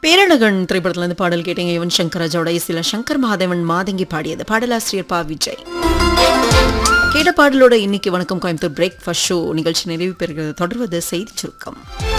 பேரழகன் திரைப்படத்துல இருந்து பாடல் கேட்டீங்க யுவன் சங்கர் ராஜாவோட இசையில சங்கர் மகாதேவன் மாதங்கி பாடியது பாடலாசிரியர் பா விஜய் கேட்ட பாடலோட இன்னைக்கு வணக்கம் கோயம்புத்தூர் பிரேக்ஃபாஸ்ட் ஷோ நிகழ்ச்சி நிறைவு பெறுகிறது தொடர்வது செய்தி சுருக்கம்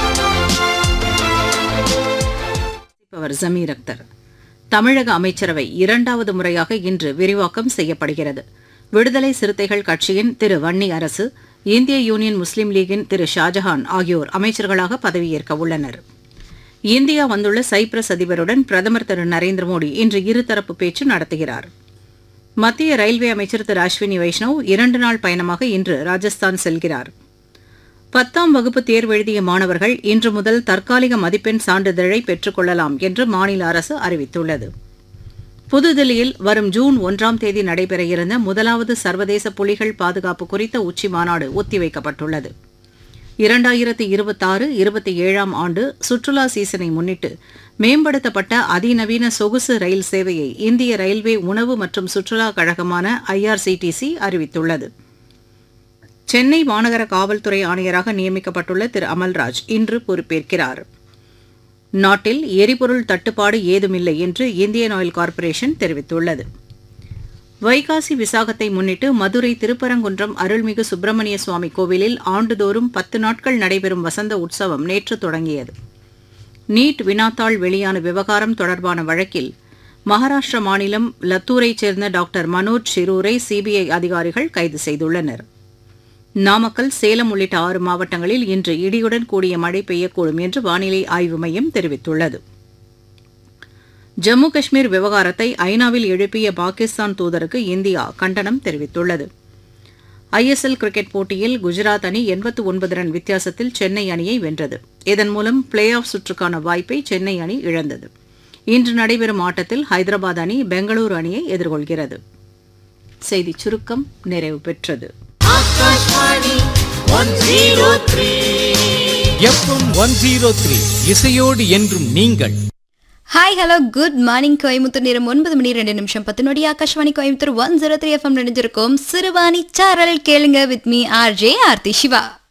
அவர் ஜமீர் அக்தர் தமிழக அமைச்சரவை இரண்டாவது முறையாக இன்று விரிவாக்கம் செய்யப்படுகிறது விடுதலை சிறுத்தைகள் கட்சியின் திரு வன்னி அரசு இந்திய யூனியன் முஸ்லீம் லீகின் திரு ஷாஜஹான் ஆகியோர் அமைச்சர்களாக பதவியேற்க உள்ளனர் இந்தியா வந்துள்ள சைப்ரஸ் அதிபருடன் பிரதமர் திரு நரேந்திர மோடி இன்று இருதரப்பு பேச்சு நடத்துகிறார் மத்திய ரயில்வே அமைச்சர் திரு அஸ்வினி வைஷ்ணவ் இரண்டு நாள் பயணமாக இன்று ராஜஸ்தான் செல்கிறார் பத்தாம் வகுப்பு தேர்வெழுதிய மாணவர்கள் இன்று முதல் தற்காலிக மதிப்பெண் சான்றிதழை பெற்றுக் கொள்ளலாம் என்று மாநில அரசு அறிவித்துள்ளது புதுதில்லியில் வரும் ஜூன் ஒன்றாம் தேதி நடைபெற இருந்த முதலாவது சர்வதேச புலிகள் பாதுகாப்பு குறித்த உச்சி மாநாடு ஒத்திவைக்கப்பட்டுள்ளது இரண்டாயிரத்து இருபத்தாறு இருபத்தி ஏழாம் ஆண்டு சுற்றுலா சீசனை முன்னிட்டு மேம்படுத்தப்பட்ட அதிநவீன சொகுசு ரயில் சேவையை இந்திய ரயில்வே உணவு மற்றும் சுற்றுலா கழகமான ஐஆர்சிடிசி அறிவித்துள்ளது சென்னை மாநகர காவல்துறை ஆணையராக நியமிக்கப்பட்டுள்ள திரு அமல்ராஜ் இன்று பொறுப்பேற்கிறார் நாட்டில் எரிபொருள் தட்டுப்பாடு ஏதுமில்லை என்று இந்தியன் ஆயில் கார்ப்பரேஷன் தெரிவித்துள்ளது வைகாசி விசாகத்தை முன்னிட்டு மதுரை திருப்பரங்குன்றம் அருள்மிகு சுப்பிரமணிய சுவாமி கோவிலில் ஆண்டுதோறும் பத்து நாட்கள் நடைபெறும் வசந்த உற்சவம் நேற்று தொடங்கியது நீட் வினாத்தாள் வெளியான விவகாரம் தொடர்பான வழக்கில் மகாராஷ்டிர மாநிலம் லத்தூரைச் சேர்ந்த டாக்டர் மனோஜ் ஷிரூரை சிபிஐ அதிகாரிகள் கைது செய்துள்ளனர் நாமக்கல் சேலம் உள்ளிட்ட ஆறு மாவட்டங்களில் இன்று இடியுடன் கூடிய மழை பெய்யக்கூடும் என்று வானிலை ஆய்வு மையம் தெரிவித்துள்ளது ஜம்மு காஷ்மீர் விவகாரத்தை ஐநாவில் எழுப்பிய பாகிஸ்தான் தூதருக்கு இந்தியா கண்டனம் தெரிவித்துள்ளது ஐஎஸ்எல் கிரிக்கெட் போட்டியில் குஜராத் அணி எண்பத்து ஒன்பது ரன் வித்தியாசத்தில் சென்னை அணியை வென்றது இதன் மூலம் பிளே ஆஃப் சுற்றுக்கான வாய்ப்பை சென்னை அணி இழந்தது இன்று நடைபெறும் ஆட்டத்தில் ஹைதராபாத் அணி பெங்களூரு அணியை எதிர்கொள்கிறது செய்திச் சுருக்கம் நிறைவு பெற்றது எஃப்எம் ஒன் ஜீரோ த்ரீ இசையோடு என்றும் நீங்கள் hi hello good morning Coimbatore நேரம் ஒன்பது மணி ரெண்டு நிமிஷம் பத்து நொடி Akashvani Coimbatore one zero three FM நினைஞ்சிருக்கோம் சிறுவாணி சாரல் கேளுங்க with me R J Aarthi Siva